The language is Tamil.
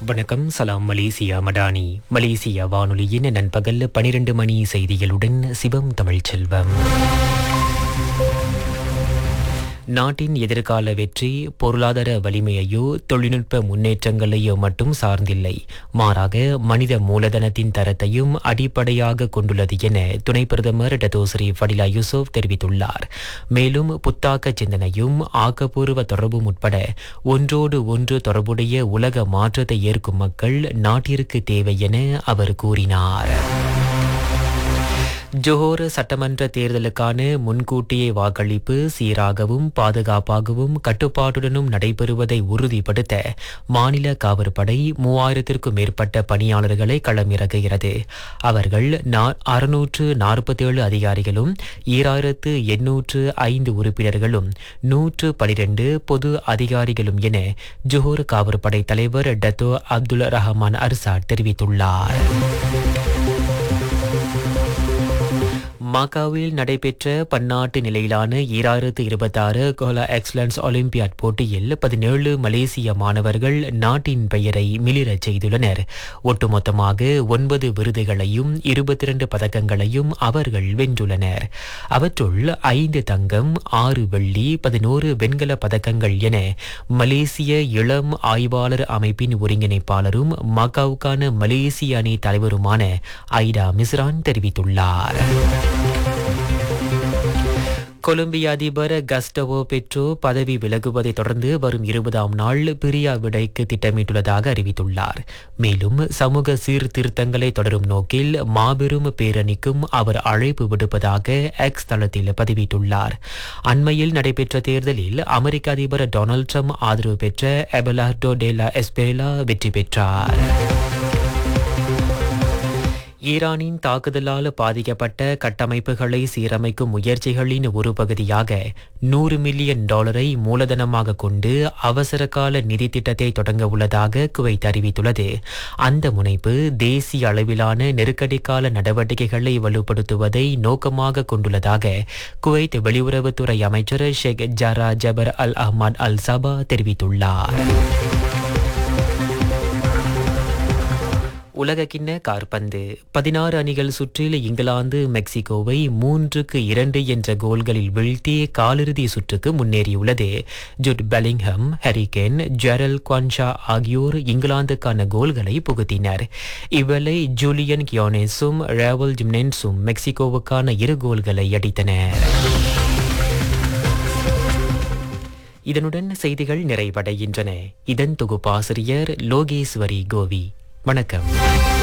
வணக்கம் சலாம் மலேசியா மடானி மலேசியா வானொலியின் நண்பகல் பனிரெண்டு மணி செய்திகளுடன் சிவம் தமிழ்ச்செல்வம் நாட்டின் எதிர்கால வெற்றி பொருளாதார வலிமையையோ தொழில்நுட்ப முன்னேற்றங்களையோ மட்டும் சார்ந்தில்லை மாறாக மனித மூலதனத்தின் தரத்தையும் அடிப்படையாக கொண்டுள்ளது என துணை பிரதமர் டத்தோஸ்ரீ ஃபடிலா யூசுப் தெரிவித்துள்ளார் மேலும் புத்தாக்க சிந்தனையும் ஆக்கப்பூர்வ தொடர்பும் உட்பட ஒன்றோடு ஒன்று தொடர்புடைய உலக மாற்றத்தை ஏற்கும் மக்கள் நாட்டிற்கு தேவை என அவர் கூறினார் ஜோஹர் சட்டமன்ற தேர்தலுக்கான முன்கூட்டியே வாக்களிப்பு சீராகவும் பாதுகாப்பாகவும் கட்டுப்பாட்டுடனும் நடைபெறுவதை உறுதிப்படுத்த மாநில காவற்படை மூவாயிரத்திற்கும் மேற்பட்ட பணியாளர்களை களமிறக்குகிறது அவர்கள் அறுநூற்று நாற்பத்தேழு அதிகாரிகளும் ஈராயிரத்து எண்ணூற்று ஐந்து உறுப்பினர்களும் நூற்று பனிரெண்டு பொது அதிகாரிகளும் என ஜோஹர் காவற்படை தலைவர் டத்தோ அப்துல் ரஹமான் அர்சாட் தெரிவித்துள்ளார் மகாவில் நடைபெற்ற பன்னாட்டு நிலையிலான ஈராயிரத்து இருபத்தாறு கோலா எக்ஸலன்ஸ் ஒலிம்பியாட் போட்டியில் பதினேழு மலேசிய மாணவர்கள் நாட்டின் பெயரை மிளிரச் செய்துள்ளனர் ஒட்டுமொத்தமாக ஒன்பது விருதுகளையும் இருபத்தி இரண்டு பதக்கங்களையும் அவர்கள் வென்றுள்ளனர் அவற்றுள் ஐந்து தங்கம் ஆறு வெள்ளி பதினோரு வெண்கல பதக்கங்கள் என மலேசிய இளம் ஆய்வாளர் அமைப்பின் ஒருங்கிணைப்பாளரும் மகாவுக்கான மலேசிய அணி தலைவருமான ஐடா மிஸ்ரான் தெரிவித்துள்ளார் கொலம்பிய அதிபர் கஸ்டவோ பெட்ரோ பதவி விலகுவதை தொடர்ந்து வரும் இருபதாம் நாள் பிரியா விடைக்கு திட்டமிட்டுள்ளதாக அறிவித்துள்ளார் மேலும் சமூக சீர்திருத்தங்களை தொடரும் நோக்கில் மாபெரும் பேரணிக்கும் அவர் அழைப்பு விடுப்பதாக எக்ஸ் தளத்தில் பதிவிட்டுள்ளார் அண்மையில் நடைபெற்ற தேர்தலில் அமெரிக்க அதிபர் டொனால்ட் ட்ரம்ப் ஆதரவு பெற்ற எபலார்டோ டேலா எஸ்பெரேலா வெற்றி பெற்றார் ஈரானின் தாக்குதலால் பாதிக்கப்பட்ட கட்டமைப்புகளை சீரமைக்கும் முயற்சிகளின் ஒரு பகுதியாக நூறு மில்லியன் டாலரை மூலதனமாக கொண்டு அவசர கால நிதி திட்டத்தை தொடங்க உள்ளதாக குவைத் அறிவித்துள்ளது அந்த முனைப்பு தேசிய அளவிலான நெருக்கடி கால நடவடிக்கைகளை வலுப்படுத்துவதை நோக்கமாக கொண்டுள்ளதாக குவைத் வெளியுறவுத்துறை அமைச்சர் ஷேக் ஜரா ஜபர் அல் அஹ்மத் அல் சபா தெரிவித்துள்ளார் உலகக்கிண்ண கார்பந்து பதினாறு அணிகள் சுற்றில் இங்கிலாந்து மெக்சிகோவை மூன்றுக்கு இரண்டு என்ற கோல்களில் வீழ்த்தி காலிறுதி சுற்றுக்கு முன்னேறியுள்ளது ஜுட் பெலிங்ஹம் ஹரிகேன் ஜெரல் குவான்ஷா ஆகியோர் இங்கிலாந்துக்கான கோல்களை புகுத்தினர் இவ்வேளை ஜூலியன் கியோனேஸும் ரேவல் ஜிம்னென்ஸும் மெக்சிகோவுக்கான இரு கோல்களை அடித்தனர் இதனுடன் செய்திகள் நிறைவடைகின்றன இதன் தொகுப்பாசிரியர் லோகேஸ்வரி கோவி வணக்கம்